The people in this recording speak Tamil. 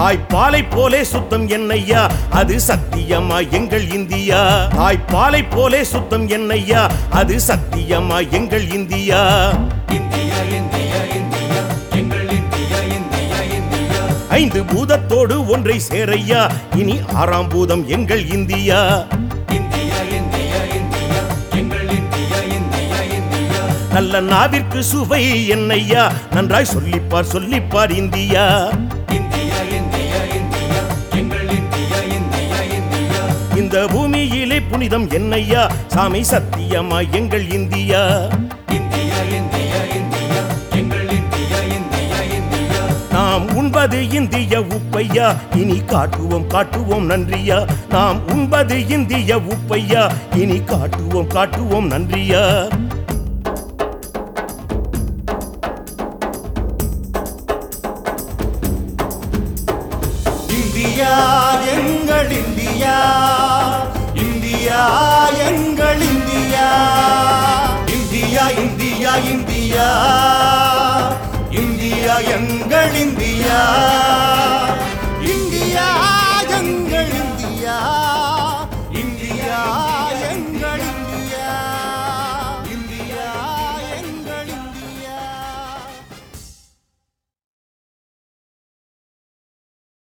தாய்ப்பாலை போலே சுத்தம் என்னையா அது சத்தியமா எங்கள் இந்தியா தாய்ப்பாலை போலே சுத்தம் என்னையா அது சத்தியமா எங்கள் இந்தியா இந்தியா இந்தியா இந்தியா எங்கள் இந்தியா இந்தியா இந்தியா ஐந்து பூதத்தோடு ஒன்றை சேரையா இனி ஆறாம் பூதம் எங்கள் இந்தியா இந்தியா இந்தியா இந்தியா எங்கள் இந்தியா இந்தியா இந்தியா நல்ல நாவிற்கு சுவை என்னையா நன்றாய் சொல்லிப்பார் சொல்லிப்பார் இந்தியா இந்தியா இந்தியா இந்தியா எங்கள் இந்தியா இந்தியா இந்தியா இந்த பூமியிலே புனிதம் என்னையா சாமி சத்தியமா எங்கள் இந்தியா இந்தியா இந்தியா இந்தியா எங்கள் இந்தியா இந்தியா இந்தியா நாம் உண்பது இந்திய உப்பையா இனி காட்டுவோம் காட்டுவோம் நன்றியா நாம் உண்பது இந்திய உப்பையா இனி காட்டுவோம் காட்டுவோம் நன்றியா இந்தியா